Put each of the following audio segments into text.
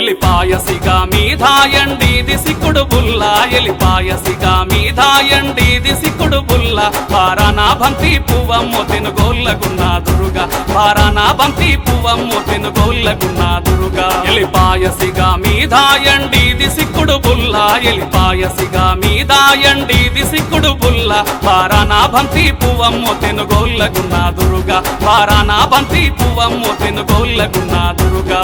ఎలిపాయసిగా మీదాయండి దిసికుడు బుల్ల ఎలిపాయసిగా మీదాయండి దిసికుడు బుల్ల పారానా బంతి పువ్వమ్ము తినుగోళ్ళగున్న దురుగా పారానా బంతి పువ్వమ్ము తినుగోళ్ళగున్న దురుగా ఎలిపాయసిగా మీదాయండి దిసికుడు బుల్ల ఎలిపాయసిగా మీదాయండి దిసికుడు బుల్ల పారానా బంతి పువ్వమ్ము తినుగోళ్ళగున్న దురుగా పారానా బంతి పువ్వమ్ము తినుగోళ్ళగున్న దురుగా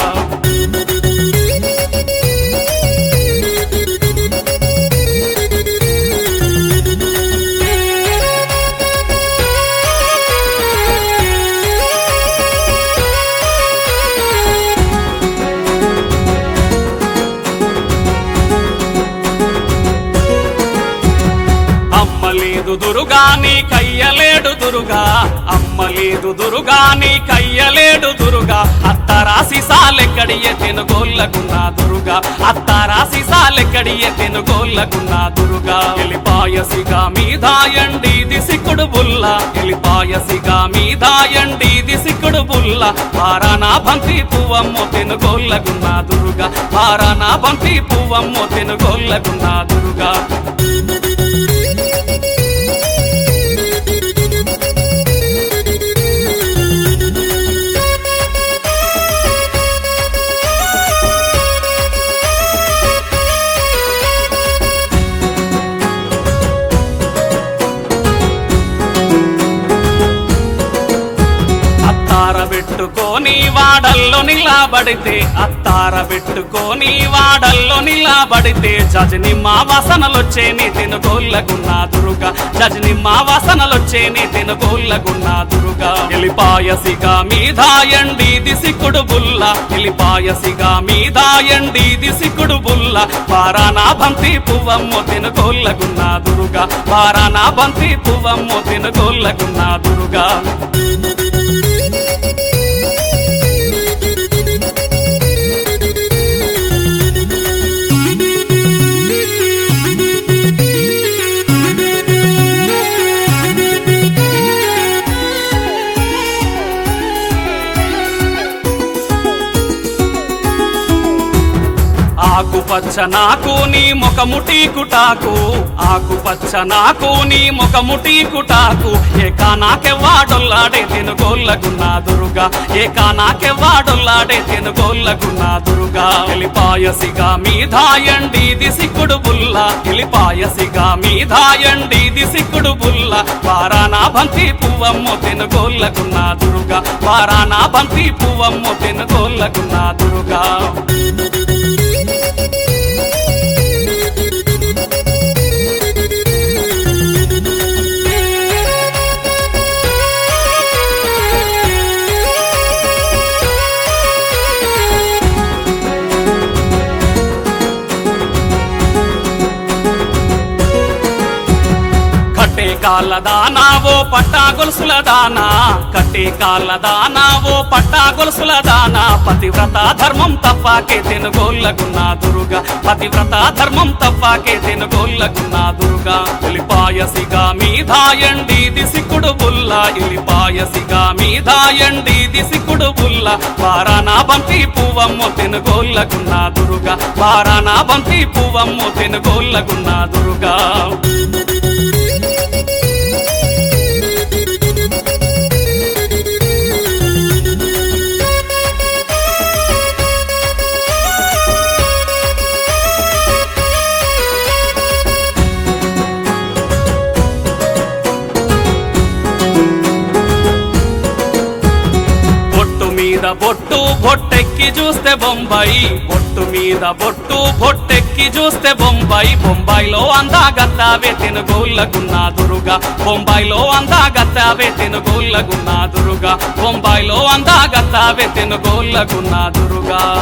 అమ్మ లేదు దురుగా నీ కయ్యలేడు దురుగా అమ్మ లేదు దురుగా నీ కయ్యలేడు దురుగా అత్తరాసి సాలెక్కడియ తెనుగోళ్ళకున్న దురుగా అత్తరాసి సాలెక్కడియ తెనుగోళ్ళకున్న దురుగా ఎలిపాయసిగా మీదాయండి దిసికుడు బుల్ల ఎలిపాయసిగా మీదాయండి దిసికుడు బుల్ల పారానా బంతి పువ్వమ్ము తెనుగోళ్ళకున్న దురుగా పారానా బంతి పువ్వమ్ము తెనుగోళ్ళకున్న దురుగా అత్తార పెట్టుకొని వాడల్లో నిలబడితే అత్తార పెట్టుకొని వాడల్లో నిలబడితే జజని మా వాసనలొచ్చే నీ తినుగోళ్ళగున్న దురుగా జజని మా వాసనలొచ్చే నీ తినుగోళ్ళగున్న దురుగా ఎలిపాయసిగా మీదాయండి దిసికుడు బుల్ల ఎలిపాయసిగా మీదాయండి దిసికుడు బుల్ల పారానా బంతి పువ్వమ్ము తినుగోళ్ళగున్న దురుగా పారానా బంతి పువ్వమ్ము తినుగోళ్ళగున్న దురుగా ఆకుపచ్చ నాకు నీ ముఖముటి కుటాకు ఆకుపచ్చ నాకు నీ ముఖముటి కుటాకు ఏకా నాకెవ్వాడొల్లాడే తినుగోళ్ళగున్నా దురుగా ఏకా నాకెవ్వాడొల్లాడే తినుగోళ్ళగున్నా దురుగా ఎలిపాయసిగా మీదాయండి దిసికుడు బుల్ల ఎలిపాయసిగా మీదాయండి దిసికుడు బుల్ల వారానా బంతి పువ్వమ్ము తినుగోళ్ళగున్నా దురుగా వారానా బంతి పువ్వమ్ము తినుగోళ్ళగున్నా దురుగా కట్టే కాళ్ళ దానా ఓ పట్టా గొలుసుల దానా కట్టే కాళ్ళ దానా ఓ పట్టా గొలుసుల దానా పతివ్రత ధర్మం తప్పాకే తెనుగోళ్ళగున్న దురుగా పతివ్రత ధర్మం తప్పాకే తెనుగోళ్ళగున్న దురుగా ఇలిపాయసిగా మీదాయండి దిసికుడు బుల్ల ఇలిపాయసిగా మీదాయండి దిసికుడు బుల్ల వారానా బంతి పువ్వమ్ము తెనుగోళ్ళగున్న దురుగా వారానా బంతి పువ్వమ్ము తెనుగోళ్ళగున్న దురుగా బొట్టు మీద బొట్టు బొట్టెక్కి చూస్తే బొంబాయి బొట్టు మీద బొట్టు బొట్టెక్కి చూస్తే బొంబాయి బొంబాయిలో అందాగత్తావే తెనుగోళ్ళగున్న దురుగా బొంబాయిలో అందాగత్తావే తెనుగోళ్ళగున్న దురుగా బొంబాయిలో అందాగత్తావే తెనుగోళ్ళగున్న దురుగా